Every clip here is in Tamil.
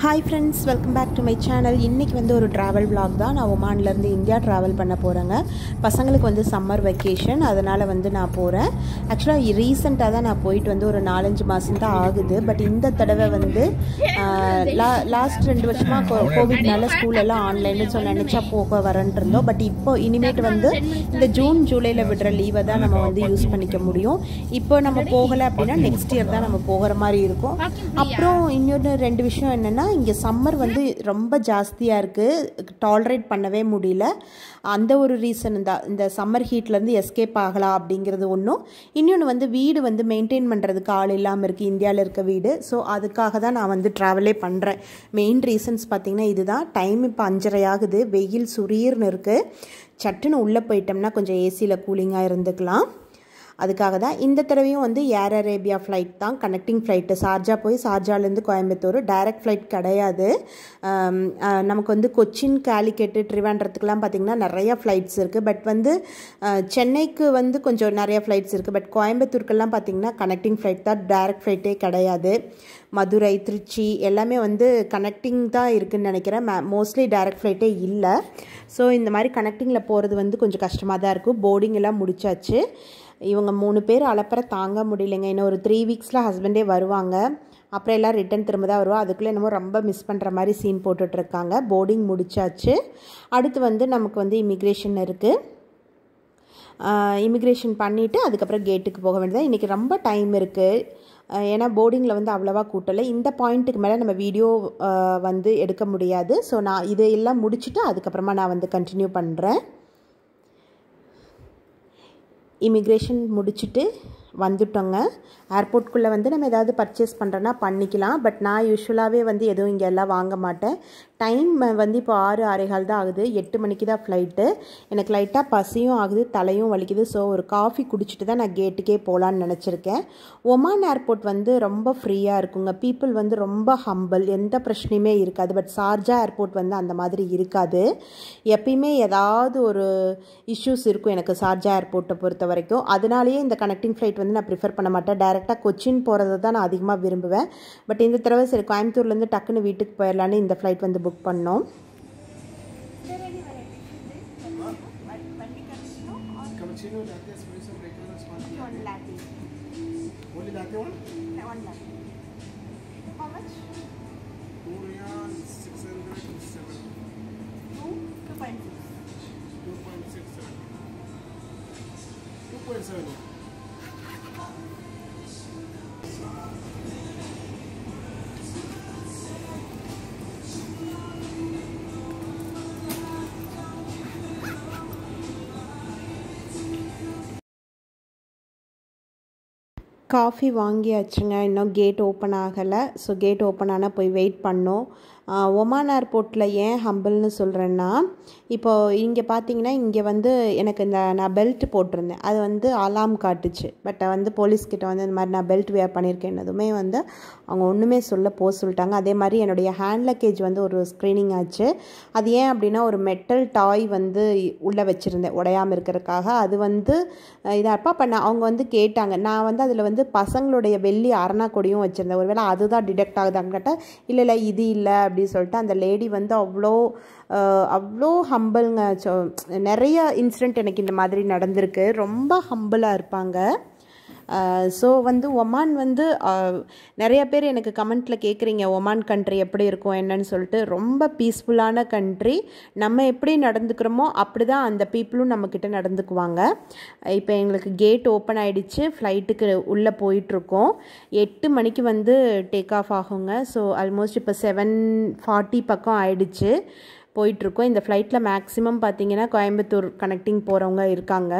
Hi friends welcome back to my channel இன்றைக்கி வந்து ஒரு ட்ராவல் vlog தான் நான் ஒமான்லேருந்து இந்தியா ட்ராவல் பண்ண போகிறேங்க பசங்களுக்கு வந்து சம்மர் வெக்கேஷன் அதனால் வந்து நான் போகிறேன் ஆக்சுவலாக ரீசெண்டாக தான் நான் போயிட்டு வந்து ஒரு நாலஞ்சு மாதம் தான் ஆகுது பட் இந்த தடவை வந்து ஆஹ், லா லாஸ்ட் ரெண்டு வருஷமாக கோவிட்னால ஸ்கூல் எல்லாம் ஆன்லைன்னு ஸோ நினச்சா போக வரேன்ட்டு இருந்தோம் பட் இப்போ இனிமேட்டு வந்து இந்த ஜூன் ஜூலையில் விடுற லீவை தான் நம்ம வந்து யூஸ் பண்ணிக்க முடியும் இப்போ நம்ம போகலை அப்படின்னா நெக்ஸ்ட் இயர் தான் நம்ம போகிற மாதிரி இருக்கும் அப்புறம் இன்னொன்று ரெண்டு விஷயம் என்னென்னா இங்கே சம்மர் வந்து ரொம்ப ஜாஸ்தியாக இருக்குது டாலரேட் பண்ணவே முடியல அந்த ஒரு ரீசன் தான் இந்த சம்மர் ஹீட்லேருந்து எஸ்கேப் ஆகலாம் அப்படிங்கிறது ஒன்றும் இன்னொன்று வந்து வீடு வந்து மெயின்டைன் பண்ணுறதுக்கு ஆள் இல்லாமல் இருக்குது இந்தியாவில் இருக்க வீடு ஸோ அதுக்காக தான் நான் வந்து ட்ராவலே பண்ணுறேன் மெயின் ரீசன்ஸ் பார்த்திங்கன்னா இதுதான் டைம் இப்போ அஞ்சரை ஆகுது வெயில் சுரீர்னு இருக்குது சட்டுன்னு உள்ளே போயிட்டோம்னா கொஞ்சம் ஏசியில் கூலிங்காக இருந்துக்கலாம் அதுக்காக தான் இந்த தடவையும் வந்து ஏர் அரேபியா ஃப்ளைட் தான் கனெக்டிங் ஃப்ளைட்டு சார்ஜா போய் சார்ஜாலேருந்து கோயம்புத்தூர் டைரக்ட் ஃப்ளைட் கிடையாது ஆம், ஆ, நமக்கு வந்து கொச்சின் கேலிக்கெட்டு ட்ரிவாண்ட்ரத்துக்குலாம் பார்த்திங்கன்னா நிறைய ஃப்ளைட்ஸ் இருக்குது பட் வந்து ஆ, சென்னைக்கு வந்து கொஞ்சம் நிறைய ஃப்ளைட்ஸ் இருக்குது பட் கோயம்புத்தூருக்கெல்லாம் பார்த்திங்கன்னா கனெக்டிங் ஃப்ளைட் தான் டைரக்ட் ஃப்ளைட்டே கிடையாது மதுரை திருச்சி எல்லாமே வந்து கனெக்டிங் தான் இருக்குதுன்னு நினைக்கிறேன் மோஸ்ட்லி டைரக்ட் ஃப்ளைட்டே இல்லை ஸோ இந்த மாதிரி கனெக்டிங்கில் போகிறது வந்து கொஞ்சம் கஷ்டமாக தான் இருக்கும் போர்டிங் எல்லாம் முடிச்சாச்சு இவங்க மூணு பேர் அலப்பற தாங்க முடியலைங்க இன்னும் ஒரு த்ரீ வீக்ஸில் ஹஸ்பண்டே வருவாங்க அப்புறம் எல்லாம் ரிட்டன் திரும்ப தான் வருவோம் அதுக்குள்ளே என்னமோ ரொம்ப மிஸ் பண்ணுற மாதிரி சீன் போட்டுட்ருக்காங்க போர்டிங் முடிச்சாச்சு அடுத்து வந்து நமக்கு வந்து இமிக்ரேஷன் இருக்குது இமிக்ரேஷன் பண்ணிவிட்டு அதுக்கப்புறம் கேட்டுக்கு போக வேண்டியது இன்றைக்கி ரொம்ப டைம் இருக்குது ஏன்னா போர்டிங்கில் வந்து அவ்வளோவா கூட்டலை இந்த பாயிண்ட்டுக்கு மேலே நம்ம வீடியோ வந்து எடுக்க முடியாது ஸோ நான் இதையெல்லாம் முடிச்சுட்டு அதுக்கப்புறமா நான் வந்து கண்டினியூ பண்ணுறேன் இமிக்ரேஷன் முடிச்சுட்டு வந்துட்டோங்க ஏர்போர்ட்குள்ளே வந்து நம்ம ஏதாவது பர்ச்சேஸ் பண்ணுறோன்னா பண்ணிக்கலாம் பட் நான் யூஸ்வலாகவே வந்து எதுவும் இங்கே எல்லாம் வாங்க மாட்டேன் டைம் வந்து இப்போ ஆறு ஆறேகால் தான் ஆகுது எட்டு மணிக்கு தான் ஃப்ளைட்டு எனக்கு லைட்டாக பசியும் ஆகுது தலையும் வலிக்குது ஸோ ஒரு காஃபி குடிச்சிட்டு தான் நான் கேட்டுக்கே போகலான்னு நினச்சிருக்கேன் ஒமான் ஏர்போர்ட் வந்து ரொம்ப ஃப்ரீயாக இருக்குங்க பீப்புள் வந்து ரொம்ப ஹம்பிள் எந்த பிரச்சனையுமே இருக்காது பட் சார்ஜா ஏர்போர்ட் வந்து அந்த மாதிரி இருக்காது எப்பயுமே ஏதாவது ஒரு இஷ்யூஸ் இருக்கும் எனக்கு சார்ஜா ஏர்போர்ட்டை பொறுத்த வரைக்கும் அதனாலேயே இந்த கனெக்டிங் ஃப்ளைட் வந்து நான் ப்ரிஃபர் பண்ண மாட்டேன் டைரெக்டாக கொச்சின் போகிறத தான் நான் அதிகமாக விரும்புவேன் பட் இந்த தடவை சரி கோயம்புத்தூர்லேருந்து டக்குன்னு வீட்டுக்கு போயிடலான்னு இந்த ஃப்ளைட் வந்து புக் பண்ணோம் Cappuccino, latte, espresso, americano, spaghetti. Only latte one? Two real, six hundred, seven. Two point six seven. Two point seven. Coffee வாங்கியாச்சுங்க இன்னும் கேட் ஓப்பன் ஆகலை ஸோ கேட் ஓப்பன் ஆனால் போய் வெயிட் பண்ணோம் ஆஹ் ஒமான் ஏர்போர்ட்டில் ஏன் ஹம்பிள்னு சொல்கிறேன்னா இப்போது இங்கே பார்த்தீங்கன்னா இங்கே வந்து எனக்கு இந்த நான் பெல்ட் போட்டிருந்தேன் அது வந்து அலாம் காட்டுச்சு பட் வந்து போலீஸ்கிட்ட வந்து இந்த மாதிரி நான் பெல்ட் வேர் பண்ணியிருக்கேன்னதுமே வந்து அவங்க ஒன்றுமே சொல்ல போக சொல்லிட்டாங்க அதே மாதிரி என்னுடைய ஹேண்ட் லக்கேஜ் வந்து ஒரு ஸ்க்ரீனிங் ஆச்சு அது ஏன் அப்படின்னா ஒரு மெட்டல் டாய் வந்து உள்ளே வச்சுருந்தேன் உடையாமல் இருக்கிறதுக்காக அது வந்து இதாக இருப்பா அப்போ நான் அவங்க வந்து கேட்டாங்க நான் வந்து அதில் வந்து பசங்களுடைய வெள்ளி அரணா கொடியும் வச்சுருந்தேன் ஒருவேளை அதுதான் டிடெக்ட் ஆகுதான்னு கேட்டால் இல்லை இல்லை இது இல்லை அப்படின்னு சொல்லிட்டு அந்த லேடி வந்து அவ்வளோ அஹ், அவ்வளோ ஹம்பிள்ங்க ஸோ நிறைய இன்சிடெண்ட் எனக்கு இந்த மாதிரி நடந்திருக்கு ரொம்ப ஹம்பிளாக இருப்பாங்க ஸோ வந்து ஒமான் வந்து அஹ், நிறைய பேர் எனக்கு கமெண்ட்டில் கேட்குறீங்க ஒமான் கண்ட்ரி எப்படி இருக்கும் என்னன்னு சொல்லிட்டு ரொம்ப பீஸ்ஃபுல்லான கண்ட்ரி நம்ம எப்படி நடந்துக்கிறோமோ அப்படி தான் அந்த பீப்புளும் நம்மக்கிட்ட நடந்துக்குவாங்க இப்போ எங்களுக்கு கேட் ஓப்பன் ஆகிடுச்சு ஃப்ளைட்டுக்கு உள்ளே போயிட்டுருக்கோம் எட்டு மணிக்கு வந்து டேக் ஆஃப் ஆகுங்க ஸோ ஆல்மோஸ்ட் இப்போ செவன் ஃபார்ட்டி பக்கம் ஆயிடுச்சு போயிட்டுருக்கோம் இந்த ஃப்ளைட்டில் மேக்ஸிமம் பார்த்தீங்கன்னா கோயம்புத்தூர் கனெக்டிங் போகிறவங்க இருக்காங்க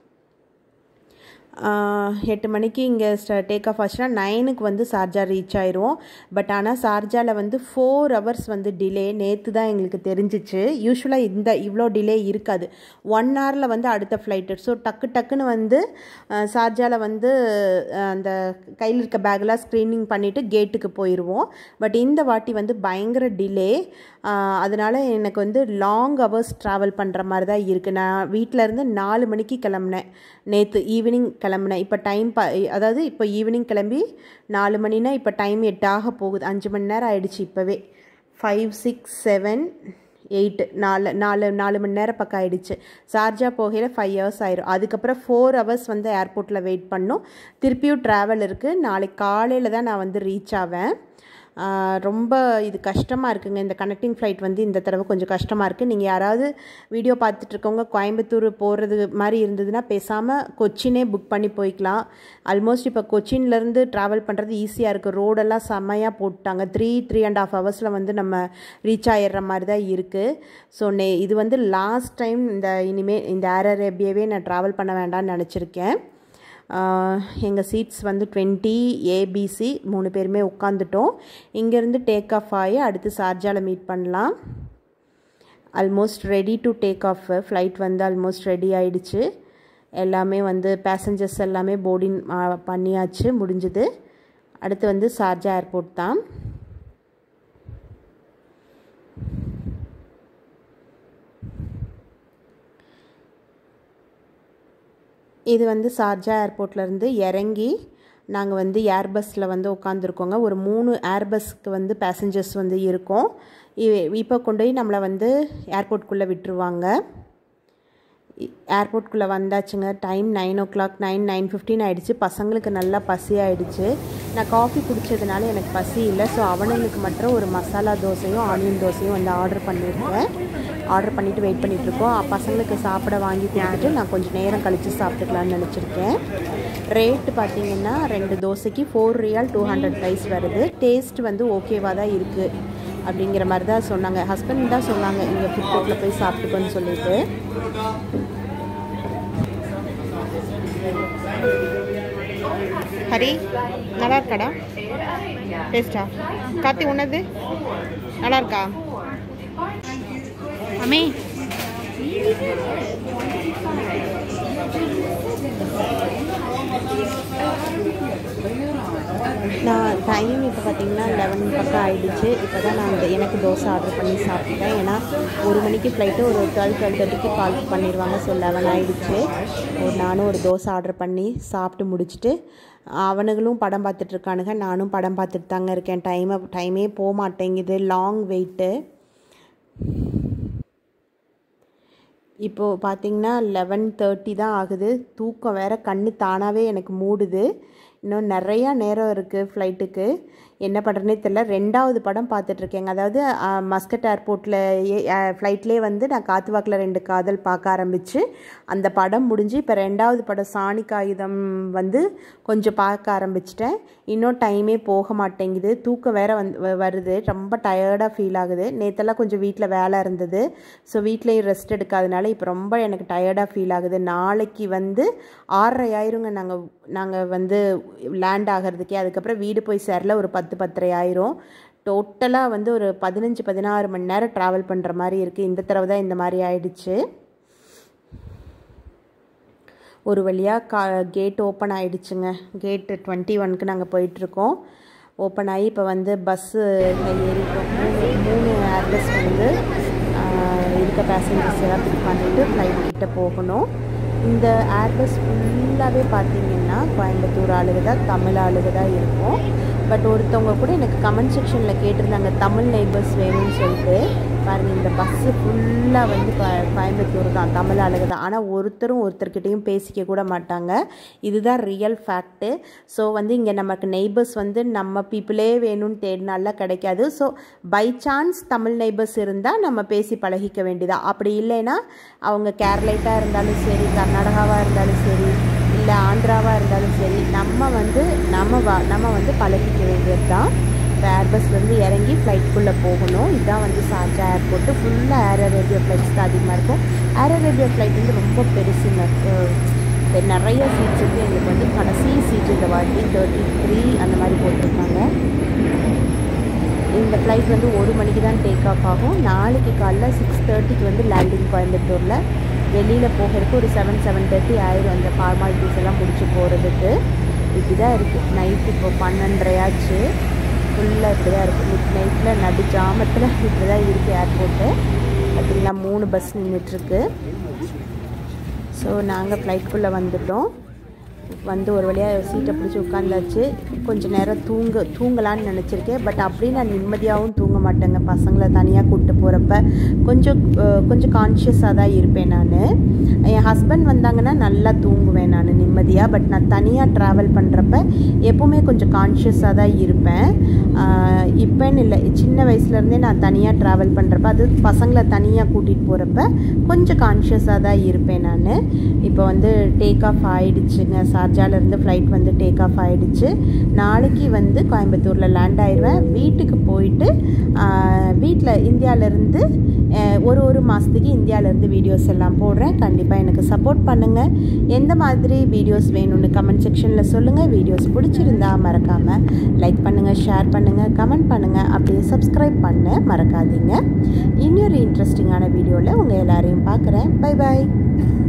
ஆஹ் எட்டு மணிக்கு இங்கே டேக் ஆஃப் ஆச்சுன்னா நைனுக்கு வந்து சார்ஜா ரீச் ஆயிரும் பட் ஆனால் சார்ஜாவில் வந்து ஃபோர் ஹவர்ஸ் வந்து டிலே நேற்று தான் எங்களுக்கு தெரிஞ்சிச்சு யூஸ்வலாக இந்த இவ்வளோ டிலே இருக்காது ஒன் ஹவரில் வந்து அடுத்த ஃப்ளைட்டு ஸோ டக்கு டக்குன்னு வந்து சார்ஜாவில் வந்து அஹ், அந்த கையில் இருக்க பேக்கெலாம் ஸ்க்ரீனிங் பண்ணிவிட்டு கேட்டுக்கு போயிடுவோம் பட் இந்த வாட்டி வந்து பயங்கர டிலே அதனால் எனக்கு வந்து லாங் ஹவர்ஸ் ட்ராவல் பண்ணுற மாதிரி தான் இருக்குது நான் வீட்டிலேருந்து நாலு மணிக்கு கிளம்புனேன் நேற்று ஈவினிங் கிளம்புனேன் இப்போ டைம் ப அதாவது இப்போ ஈவினிங் கிளம்பி நாலு மணினா இப்போ டைம் எட்டாக போகுது அஞ்சு மணி நேரம் ஆயிடுச்சு இப்போவே ஃபைவ் சிக்ஸ் செவன் எயிட் நாலு நாலு நாலு மணி நேரம் பக்கம் ஆயிடுச்சு சார்ஜா போகையில் ஃபைவ் ஹவர்ஸ் ஆயிரும் அதுக்கப்புறம் ஃபோர் ஹவர்ஸ் வந்து ஏர்போர்ட்டில் வெயிட் பண்ணோம் திருப்பியும் ட்ராவல் இருக்குது நாளைக்கு காலையில் தான் நான் வந்து ரீச் ஆவேன் ஆஹ் ரொம்ப இது கஷ்டமாக இருக்குங்க இந்த கனெக்டிங் ஃப்ளைட் வந்து இந்த தடவை கொஞ்சம் கஷ்டமாக இருக்குது நீங்கள் யாராவது வீடியோ பார்த்துட்டு இருக்கவங்க கோயம்புத்தூர் போகிறது மாதிரி இருந்ததுன்னா பேசாமல் கொச்சினே புக் பண்ணி போய்க்கலாம் ஆல்மோஸ்ட் இப்போ கொச்சின்லேருந்து ட்ராவல் பண்ணுறது ஈஸியாக இருக்குது ரோடெல்லாம் செம்மையாக போட்டாங்க த்ரீ த்ரீ அண்ட் ஆஃப் ஹவர்ஸில் வந்து நம்ம ரீச் ஆகிடுற மாதிரி தான் இருக்குது ஸோ நே இது வந்து லாஸ்ட் டைம் இந்த இனிமேல் இந்த ஏர் அரேபியாவே நான் ட்ராவல் பண்ண வேண்டாம்னு நினச்சிருக்கேன் எங்கள் சீட்ஸ் வந்து டுவெண்ட்டி ஏபிசி மூணு பேருமே உட்காந்துட்டோம் இங்கேருந்து டேக் ஆஃப் ஆகி அடுத்து சார்ஜாவில் மீட் பண்ணலாம் almost ready to take off flight வந்து ஆல்மோஸ்ட் ரெடி ஆயிடுச்சு எல்லாமே வந்து பேசஞ்சர்ஸ் எல்லாமே போர்டிங் பண்ணியாச்சு முடிஞ்சுது அடுத்து வந்து சார்ஜா ஏர்போர்ட் தான் இது வந்து சார்ஜா ஏர்போர்ட்லேருந்து இறங்கி நாங்கள் வந்து ஏர்பஸ்ஸில் வந்து உட்காந்துருக்கோங்க ஒரு மூணு ஏர்பஸ்க்கு வந்து பேசஞ்சர்ஸ் வந்து இருக்கோம் இப்போ கொண்டு போய் நம்மளை வந்து ஏர்போர்ட்குள்ளே விட்டுருவாங்க ஏர்போர்ட்குள்ளே வந்தாச்சுங்க time nine o'clock nine nine fifteen ஆகிடுச்சு பசங்களுக்கு நல்லா பசி ஆகிடுச்சு நான் காஃபி குடித்ததுனால எனக்கு பசி இல்லை ஸோ அவனுங்களுக்கு மட்டும் ஒரு மசாலா தோசையும் ஆனியன் தோசையும் வந்து ஆர்டர் பண்ணியிருக்கேன் ஆர்டர் பண்ணிவிட்டு வெயிட் பண்ணிகிட்ருக்கோம் பசங்களுக்கு சாப்பிட வாங்கி கொடுத்துட்டு நான் கொஞ்சம் நேரம் கழித்து சாப்பிட்டுக்கலான்னு நினச்சிருக்கேன் ரேட்டு பார்த்தீங்கன்னா ரெண்டு தோசைக்கு four riyal two hundred price வருது டேஸ்ட் வந்து ஓகேவாக தான் இருக்குது அப்படிங்கிற மாதிரி தான் சொன்னாங்க ஹஸ்பண்ட் தான் சொன்னாங்க இங்கே ஃபுட் கோர்ட்டில் போய் சாப்பிட்டுக்கோன்னு சொல்லிட்டு ஹரி நல்லா இருக்காடா டேஸ்டா கார்த்தி உன்னது நல்லா இருக்கா அமே நான் டைம் இப்போ பார்த்தீங்கன்னா லெவன் பக்கம் ஆயிடுச்சு இப்போ தான் நான் இந்த எனக்கு தோசை ஆர்டர் பண்ணி சாப்பிட்டேன் ஏன்னா ஒரு மணிக்கு ஃப்ளைட்டு ஒரு டுவெல் டுவெல் தேர்ட்டிக்கு கால் பண்ணிடுவாங்க ஸோ லெவன் ஆயிடுச்சு ஒரு நானும் ஒரு தோசை ஆர்டர் பண்ணி சாப்பிட்டு முடிச்சுட்டு அவனுங்களும் படம் பார்த்துட்டு இருக்கானுங்க நானும் படம் பார்த்துட்டு தாங்க இருக்கேன் டைமை டைமே போக மாட்டேங்குது லாங் வெயிட்டு இப்போது பார்த்தீங்கன்னா லெவன் தேர்ட்டி தான் ஆகுது தூக்கம் வேற கண்ணு தானாகவே எனக்கு மூடுது இன்னும் நிறையா நேரம் இருக்குது ஃப்ளைட்டுக்கு என்ன பண்ணுறேனே தெரில ரெண்டாவது படம் பார்த்துட்ருக்கேங்க அதாவது மஸ்கட் ஏர்போர்ட்டில் ஃப்ளைட்லேயே வந்து நான் காத்துவாக்கில் ரெண்டு காதல் பார்க்க ஆரம்பித்து அந்த படம் முடிஞ்சு இப்போ ரெண்டாவது படம் சாணி காகிதம் வந்து கொஞ்சம் பார்க்க ஆரம்பிச்சிட்டேன் இன்னும் டைமே போக மாட்டேங்குது தூக்கம் வேற வந்து வருது ரொம்ப டயர்டாக ஃபீல் ஆகுது நேற்றெல்லாம் கொஞ்சம் வீட்டில் வேலை இருந்தது ஸோ வீட்லேயும் ரெஸ்ட் எடுக்காதனால இப்போ ரொம்ப எனக்கு டயர்டாக ஃபீல் ஆகுது நாளைக்கு வந்து ஆறரை ஆயிருங்க நாங்கள் நாங்கள் வந்து லேண்ட் ஆகிறதுக்கே அதுக்கப்புறம் வீடு போய் சேரல ஒரு பத்து பத்தரை ஆயிரும் டோட்டலாக வந்து ஒரு பதினஞ்சு பதினாறு மணி நேரம் ட்ராவல் பண்ணுற மாதிரி இருக்குது இந்த தடவை தான் இந்த மாதிரி ஆயிடுச்சு ஒரு வழியாக கா கேட் ஓப்பன் ஆகிடுச்சுங்க கேட்டு டுவெண்ட்டி ஒனுக்கு நாங்கள் போயிட்டுருக்கோம் ஓப்பன் ஆகி இப்போ வந்து பஸ்ஸு ஏறிட்டோம் மூணு மூணு ஏர்பஸ் வந்து இருக்க பேசஞ்சர்ஸ் எல்லாம் பிக் பண்ணிவிட்டு ஃப்ளைட் கிட்ட போகணும் இந்த ஏர்பஸ் ஃபுல்லாகவே பார்த்தீங்கன்னா கோயம்புத்தூர் ஆளுக தான் தமிழ் ஆளுக தான் இருக்கும் பட் ஒருத்தவங்க கூட எனக்கு கமெண்ட் செக்ஷனில் கேட்டிருந்தாங்க தமிழ் நெய்பர்ஸ் வேணும்னு சொல்லிட்டு பாருங்கள் இந்த பஸ்ஸு ஃபுல்லாக வந்து கோயம்புத்தூர் தான் தமிழ் ஆளுக தான் ஆனால் ஒருத்தரும் ஒருத்தர்கிட்டையும் பேசிக்க கூட மாட்டாங்க இதுதான் ரியல் ஃபேக்ட்டு ஸோ வந்து இங்கே நமக்கு நெய்பர்ஸ் வந்து நம்ம பீப்புளே வேணும்னு தேடினால கிடைக்காது so by chance Tamil neighbours இருந்தால் நம்ம பேசி பழகிக்க வேண்டியதா அப்படி இல்லைன்னா அவங்க கேரளைட்டாக இருந்தாலும் சரி கர்நாடகாவாக இருந்தாலும் சரி இல்லை ஆந்திராவாக இருந்தாலும் சரி நம்ம வந்து நம்ம வா நம்ம வந்து பழகிக்க வேண்டியது தான் இப்போ ஏர்பஸ்லேருந்து இறங்கி ஃப்ளைட்குள்ளே போகணும் இதுதான் வந்து சார்ஜா ஏர்போர்ட்டு ஃபுல்லாக ஏர் அரேபியா ஃப்ளைட்ஸ் தான் அதிகமாக இருக்கும் ஏர் அரேபியா ஃப்ளைட் வந்து ரொம்ப பெருசுங்க நிறைய சீட்ஸ் இருக்குது எங்களுக்கு வந்து கடைசி சீட் இந்த வாட்டி தேர்ட்டி த்ரீ அந்த மாதிரி போட்டிருக்காங்க இந்த ஃப்ளைட் வந்து ஒரு மணிக்கு தான் டேக் ஆஃப் ஆகும் நாளைக்கு காலைல சிக்ஸ் தேர்ட்டிக்கு வந்து லேண்டிங் கோயம்புத்தூரில் வெளியில் போகிறதுக்கு ஒரு செவன் செவன் தேர்ட்டி ஆயிரும் அந்த ஃபார்மாலிட்டிஸ் எல்லாம் முடிச்சு போகிறதுக்கு இப்படி தான் இருக்குது நைட் இப்போ பன்னெண்டரையாச்சு ஃபுல்லாக இப்படி தான் இருக்குது மிட் நைட்டில் நடு ஜாமத்தில் இப்படி தான் இருக்குது ஏர்போர்ட்டு பார்த்திங்களா மூணு பஸ் நின்றுட்டுருக்கு ஸோ நாங்கள் ஃப்ளைட்குள்ளே வந்துட்டோம் வந்து ஒரு வழியாக சீட்டை பிடிச்சி உட்காந்தாச்சு கொஞ்சம் நேரம் தூங்க தூங்கலான்னு நினச்சிருக்கேன் பட் அப்படி நான் நிம்மதியாகவும் தூங்க மாட்டேங்க பசங்களை தனியாக கூப்பிட்டு போகிறப்ப கொஞ்சம் அஹ், கொஞ்சம் கான்ஷியஸாக தான் இருப்பேன் நான் என் ஹஸ்பண்ட் வந்தாங்கன்னா நல்லா தூங்குவேன் நான் நிம்மதியாக பட் நான் தனியாக ட்ராவல் பண்ணுறப்ப எப்போவுமே கொஞ்சம் கான்ஷியஸாக தான் இருப்பேன் ஆஹ், இப்போன்னு இல்லை சின்ன வயசுலேருந்தே நான் தனியாக ட்ராவல் பண்ணுறப்ப அது பசங்களை தனியாக கூட்டிகிட்டு போகிறப்ப கொஞ்சம் கான்ஷியஸாக தான் இருப்பேன் நான் இப்போ வந்து டேக் ஆஃப் ஆயிடுச்சுங்க ஷார்ஜாலேருந்து ஃப்ளைட் வந்து டேக் ஆஃப் ஆயிடுச்சு நாளைக்கு வந்து கோயம்புத்தூரில் லேண்ட் ஆயிடுவேன் வீட்டுக்கு போயிட்டு வீட்டில் இந்தியாவிலேருந்து ஒரு ஒரு மாதத்துக்கு இந்தியாவிலேருந்து வீடியோஸ் எல்லாம் போடுறேன் கண்டிப்பாக எனக்கு சப்போர்ட் பண்ணுங்கள் எந்த மாதிரி வீடியோஸ் வேணும்னு கமெண்ட் செக்ஷனில் சொல்லுங்கள் வீடியோஸ் பிடிச்சிருந்தா மறக்காமல் லைக் பண்ணுங்கள் ஷேர் பண்ணுங்கள் கமெண்ட் பண்ணுங்கள் அப்படியே சப்ஸ்கிரைப் பண்ண மறக்காதீங்க இன்னொரு இன்ட்ரெஸ்டிங்கான வீடியோவில் உங்கள் எல்லாரையும் பார்க்குறேன் பை பாய்